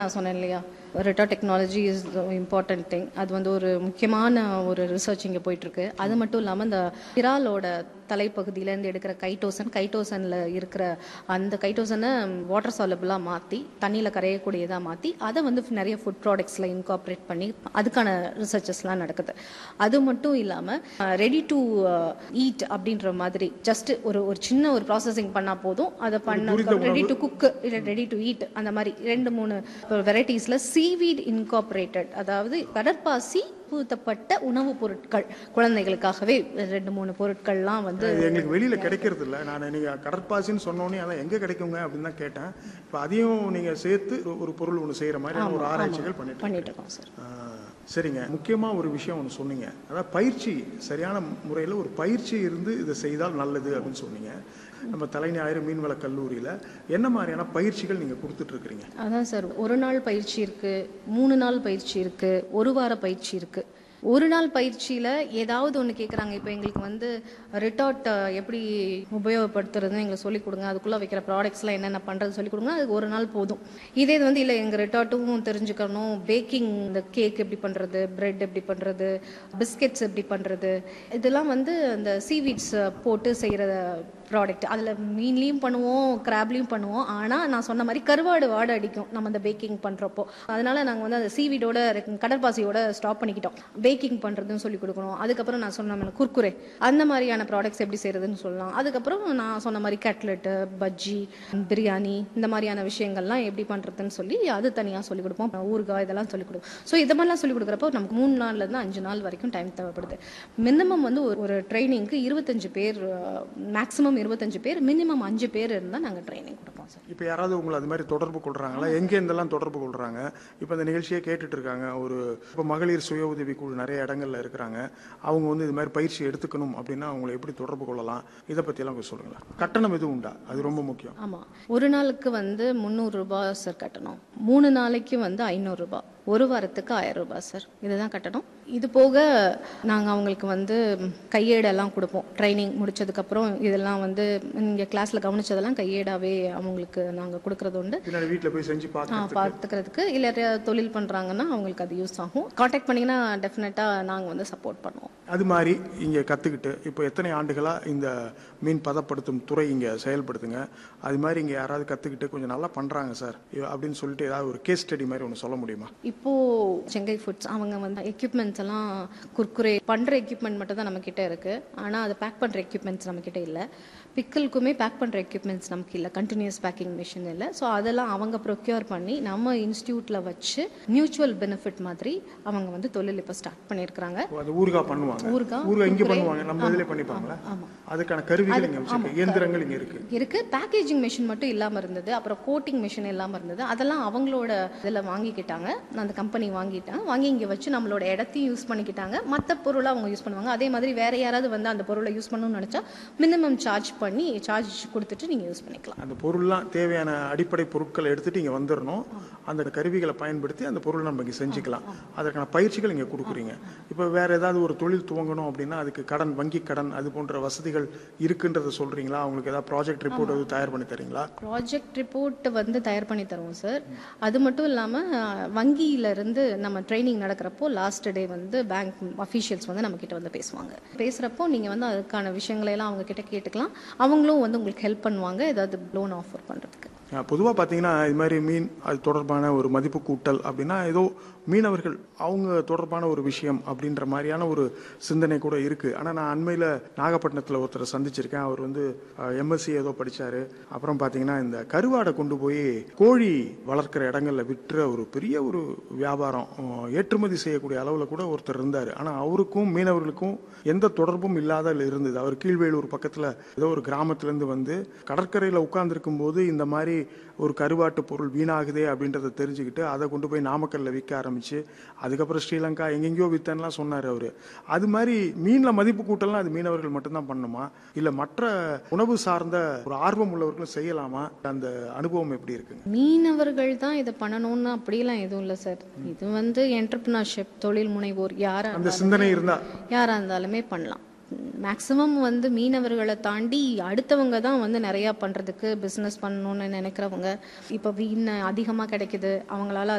நான் சொன்னேன் இல்லையா ரெட்டா டெக்னாலஜி இஸ் இம்பார்ட்டன்ட் திங் அது வந்து ஒரு முக்கியமான ஒரு ரிசர்ச் இங்கே போயிட்டுருக்கு அது மட்டும் இல்லாமல் இந்த இறாலோட தலைப்பகுதியிலேருந்து எடுக்கிற கைட்டோசன் கைட்டோசனில் இருக்கிற அந்த கைட்டோசனை வாட்டர் சாலபிளாக மாற்றி தண்ணியில் கரையக்கூடியதாக மாற்றி அதை வந்து நிறைய ஃபுட் ப்ராடக்ட்ஸில் இன்கார்பரேட் பண்ணி அதுக்கான ரிசர்ச்சஸ்லாம் நடக்குது அது மட்டும் இல்லாமல் ரெடி டு ஈட் அப்படின்ற மாதிரி ஜஸ்ட் ஒரு ஒரு சின்ன ஒரு ப்ராசஸிங் பண்ணால் போதும் அதை பண்ண ரெடி டு குக் இல்லை ரெடி டு ஈட் அந்த மாதிரி ரெண்டு மூணு வெரைட்டிஸில் சீவீட் இன்கார்பரேட்டட் அதாவது கடற்பாசி பூத்தப்பட்ட உணவுப் பொருட்கள் குழந்தைகளுக்காகவே ரெண்டு மூணு பொருட்கள்லாம் வந்து இது எங்களுக்கு வெளியில கிடைக்கிறது இல்ல நான் நீங்க கடற்பாசின்னு சொன்னோன்னே அதான் எங்க கிடைக்குங்க அப்படின்னு தான் கேட்டேன் இப்போ அதையும் நீங்க சேர்த்து ஒரு- ஒரு பொருள் ஒன்று செய்யற மாதிரி ஒரு ஆராய்ச்சிகள் பண்ணிட்டு பண்ணிட்டு இருக்கோம் சார் ஆ, சரிங்க முக்கியமா ஒரு விஷயம் ஒன்று சொன்னீங்க அதாவது பயிற்சி சரியான முறையில் ஒரு பயிற்சி இருந்து இதை செய்தால் நல்லது அப்படின்னு சொன்னீங்க நம்ம தலைஞாயிறு மீன்வள கல்லூரியில என்ன மாதிரியான பயிற்சிகள் நீங்க கொடுத்துட்டு இருக்கிறீங்க அதான் சார் ஒரு நாள் பயிற்சி இருக்கு மூணு நாள் பயிற்சி இருக்கு ஒரு வார பயிற்சி இருக்கு ஒரு நாள் பயிற்சியில ஏதாவது ஒன்று கேட்குறாங்க இப்போ எங்களுக்கு வந்து ரிட்டார்ட் எப்படி உபயோகப்படுத்துறதுன்னு எங்களுக்கு சொல்லிக் கொடுங்க அதுக்குள்ளே வைக்கிற ப்ராடக்ட்ஸ்லாம் என்னென்ன பண்ணுறது சொல்லிக் கொடுங்க அதுக்கு ஒரு நாள் போதும் இதே இது வந்து இல்லை எங்கள் ரிட்டார்ட்டும் தெரிஞ்சுக்கணும் பேக்கிங் இந்த கேக் எப்படி பண்ணுறது பிரெட் எப்படி பண்ணுறது பிஸ்கெட்ஸ் எப்படி பண்ணுறது இதெல்லாம் வந்து அந்த சீவீட்ஸ் போட்டு செய்கிற ப்ராடக்ட் அதில் மீன்லேயும் பண்ணுவோம் கிராப்லேயும் பண்ணுவோம் ஆனால் நான் சொன்ன மாதிரி கருவாடு வாடை அடிக்கும் நம்ம அந்த பேக்கிங் பண்ணுறப்போ அதனால நாங்கள் வந்து அந்த சீவீடோட கடற்பாசியோட ஸ்டாப் பண்ணிக்கிட்டோம் பேக்கிங் பண்ணுறதுன்னு சொல்லி கொடுக்கணும் அதுக்கப்புறம் நான் சொன்ன மாதிரி குர்குரே அந்த மாதிரியான ப்ராடக்ட்ஸ் எப்படி செய்கிறதுன்னு சொல்லலாம் அதுக்கப்புறம் நான் சொன்ன மாதிரி கட்லெட்டு பஜ்ஜி பிரியாணி இந்த மாதிரியான விஷயங்கள்லாம் எப்படி பண்ணுறதுன்னு சொல்லி அது தனியாக சொல்லிக் கொடுப்போம் ஊறுகாய் இதெல்லாம் சொல்லிக் கொடுப்போம் ஸோ இது மாதிரிலாம் சொல்லிக் கொடுக்குறப்போ நமக்கு மூணு நாள்லேருந்து அஞ்சு நாள் வரைக்கும் டைம் தேவைப்படுது மினிமம் வந்து ஒரு- ஒரு ட்ரைனிங்க்கு இருபத்தஞ்சு பேர் மேக்ஸிமம் இருபத்தஞ்சு பேர் மினிமம் அஞ்சு பேர் இருந்தால் நாங்கள் ட்ரைனிங் கொடுப்போம் சார் இப்போ யாராவது உங்களை அது மாதிரி தொடர்பு கொள்றாங்களா எங்கே இருந்தெல்லாம் தொடர்பு கொள்றாங்க இப்போ இந்த நிகழ்ச்சியை கேட்டுட்டு இருக்காங்க ஒரு இப்போ மகளிர் சுய உதவி குழு நிறைய இடங்கள்ல இருக்கிறாங்க அவங்க வந்து இது மாதிரி பயிற்சி எடுத்துக்கணும் அப்படின்னா அவங்களை எப்படி தொடர்பு கொள்ளலாம் இதை பற்றியெல்லாம் கொஞ்சம் சொல்லுங்களேன் கட்டணம் எதுவும் உண்டா அது ரொம்ப முக்கியம் ஆமாம் ஒரு நாளுக்கு வந்து முந்நூறு ரூபாய் சார் கட்டணும் மூணு நாளைக்கு வந்து ஐநூறு ரூபாய் ஒரு வாரத்துக்கு ஆயிரம் ரூபாய் சார் இதுதான் கட்டணும் இது போக நாங்கள் அவங்களுக்கு வந்து கையேடெல்லாம் கொடுப்போம் ட்ரைனிங் முடிச்சதுக்கப்புறம் இதெல்லாம் வந்து இங்கே கிளாஸில் கவனிச்சதெல்லாம் கையேடாவே அவங்களுக்கு நாங்கள் கொடுக்கறது உண்டு பின்னாடி வீட்டில் போய் செஞ்சு ஆ, பார்க்க பார்த்துக்கிறதுக்கு இல்லை தொழில் பண்ணுறாங்கன்னா அவங்களுக்கு அது யூஸ் ஆகும் காண்டாக்ட் பண்ணிங்கன்னா டெஃபினட்டாக நாங்கள் வந்து சப்போர்ட் பண்ணுவோம் அது மாதிரி இங்கே கற்றுக்கிட்டு இப்போ எத்தனை ஆண்டுகளாக இந்த மீன் பதப்படுத்தும் துறை இங்கே செயல்படுத்துங்க அது மாதிரி இங்கே யாராவது கற்றுக்கிட்டு கொஞ்சம் நல்லா பண்ணுறாங்க சார் அப்படின்னு சொல்லிட்டு ஏதாவது ஒரு கேஸ் ஸ்டடி மாதிரி ஒன்று சொல்ல முடியுமா இப்போ செங்கை ஃபுட்ஸ் அவங்க வந்து எக்யூப்மெண்ட்ஸ் எல்லாம் குர்குரே பண்ற எக்யூப்மெண்ட் மட்டும் தான் நம்ம கிட்ட இருக்கு ஆனா அதை பேக் பண்ற எக்யூப்மெண்ட்ஸ் நம்ம கிட்ட இல்ல பிக்கலுக்குமே பேக் பண்ற எக்யூப்மெண்ட்ஸ் நமக்கு இல்ல கண்டினியூஸ் பேக்கிங் மிஷின் இல்ல ஸோ அதெல்லாம் அவங்க ப்ரொக்யூர் பண்ணி நம்ம இன்ஸ்டியூட்ல வச்சு மியூச்சுவல் பெனிஃபிட் மாதிரி அவங்க வந்து தொழில் இப்போ ஸ்டார்ட் பண்ணியிருக்கிறாங்க ஓ, அது ஊறுகாய் பண்ணுவாங்க ஊறுகாய், ஊறுகாய் இங்கே குர்குரே. பண்ணுவாங்க நம்ம இதிலே பண்ணிப்பாங்களா அதுக்கான கருவிகள் இங்கே வச்சிருக்கு இயந்திரங்கள் இங்கே இருக்கு இருக்கு பேக்கேஜிங் மிஷின் மட்டும் இல்லாம இருந்தது அப்புறம் கோட்டிங் மிஷின் இல்லாம இருந்தது அதெல்லாம் அவங்களோட இதில் வாங்கிக்கிட்டாங்க அந்த கம்பெனி வாங்கிட்டாங்க வாங்கி இங்க வச்சு நம்மளோட இடத்தையும் யூஸ் பண்ணிக்கிட்டாங்க மற்ற பொருளை அவங்க யூஸ் பண்ணுவாங்க அதே மாதிரி வேற யாராவது வந்து அந்த பொருளை யூஸ் பண்ணணும்னு நினைச்சா மினிமம் சார்ஜ் பண்ணி சார்ஜ் கொடுத்துட்டு நீங்க யூஸ் பண்ணிக்கலாம் அந்த பொருள்லாம் தேவையான அடிப்படை பொருட்களை எடுத்துட்டு இங்கே வந்துடணும் அந்த கருவிகளை பயன்படுத்தி அந்த பொருளை நம்ம இங்கே செஞ்சுக்கலாம் அதற்கான பயிற்சிகள் இங்கே கொடுக்குறீங்க இப்போ வேற ஏதாவது ஒரு தொழில் துவங்கணும் அப்படின்னா அதுக்கு கடன் வங்கி கடன் அது போன்ற வசதிகள் இருக்குன்றதை சொல்றீங்களா அவங்களுக்கு ஏதாவது ப்ராஜெக்ட் ரிப்போர்ட் எதுவும் தயார் பண்ணி தரீங்களா ப்ராஜெக்ட் ரிப்போர்ட் வந்து தயார் பண்ணி தருவோம் சார் அது மட்டும் இல்லாமல் வங்கியில இருந்து நம்ம ட்ரைனிங் நடக்கிறப்போ லாஸ்ட் டே வந்து பேங்க் அஃபீஷியல்ஸ் வந்து நம்ம கிட்ட வந்து பேசுவாங்க பேசுகிறப்போ நீங்கள் வந்து அதுக்கான விஷயங்களை எல்லாம் அவங்க கிட்ட கேட்டுக்கலாம் அவங்களும் வந்து உங்களுக்கு ஹெல்ப் பண்ணுவாங்க ஏதாவது லோன் ஆஃபர் பண்ணுறதுக்கு பொதுவாக பார்த்தீங்கன்னா இது மாதிரி மீன் அது தொடர்பான ஒரு மதிப்பு கூட்டல் அப்படின்னா ஏதோ மீனவர்கள் அவங்க தொடர்பான ஒரு விஷயம் அப்படின்ற மாதிரியான ஒரு சிந்தனை கூட இருக்கு ஆனால் நான் அண்மையில் நாகப்பட்டினத்தில் ஒருத்தரை சந்திச்சிருக்கேன் அவர் வந்து எம்எஸ்சி ஏதோ படிச்சாரு அப்புறம் பார்த்தீங்கன்னா இந்த கருவாடை கொண்டு போய் கோழி வளர்க்குற இடங்கள்ல விற்ற ஒரு பெரிய ஒரு வியாபாரம் அஹ், ஏற்றுமதி செய்யக்கூடிய அளவில் கூட ஒருத்தர் இருந்தார் ஆனால் அவருக்கும் மீனவர்களுக்கும் எந்த தொடர்பும் இல்லாத இருந்தது அவர் கீழ்வேலூர் பக்கத்தில் ஏதோ ஒரு கிராமத்துலேருந்து வந்து கடற்கரையில் உட்கார்ந்துருக்கும் போது இந்த மாதிரி ஒரு கருவாட்டு பொருள் வீணாகுதே அப்படின்றத தெரிஞ்சுக்கிட்டு அதை கொண்டு போய் நாமக்கல்ல விற்க ஆரம்பிச்சு அதுக்கப்புறம் ஸ்ரீலங்கா எங்கெங்கேயோ வித்தன்லாம் சொன்னார் அவர் அது மாதிரி மீனில் மதிப்பு கூட்டலாம் அது மீனவர்கள் மட்டும்தான் பண்ணுமா இல்லை மற்ற உணவு சார்ந்த ஒரு ஆர்வம் உள்ளவர்களும் செய்யலாமா அந்த அனுபவம் எப்படி இருக்குங்க மீனவர்கள் தான் இதை பண்ணணும்னு அப்படிலாம் எதுவும் இல்லை சார் இது வந்து என்டர்பிரினர்ஷிப் தொழில் முனைவோர் யாரா அந்த சிந்தனை இருந்தா யாரா இருந்தாலுமே பண்ணலாம் மேக்ஸிமம் வந்து மீனவர்களை தாண்டி அடுத்தவங்க தான் வந்து நிறையா பண்ணுறதுக்கு பிஸ்னஸ் பண்ணணும்னு நினைக்கிறவங்க இப்போ மீன் அதிகமாக கிடைக்குது அவங்களால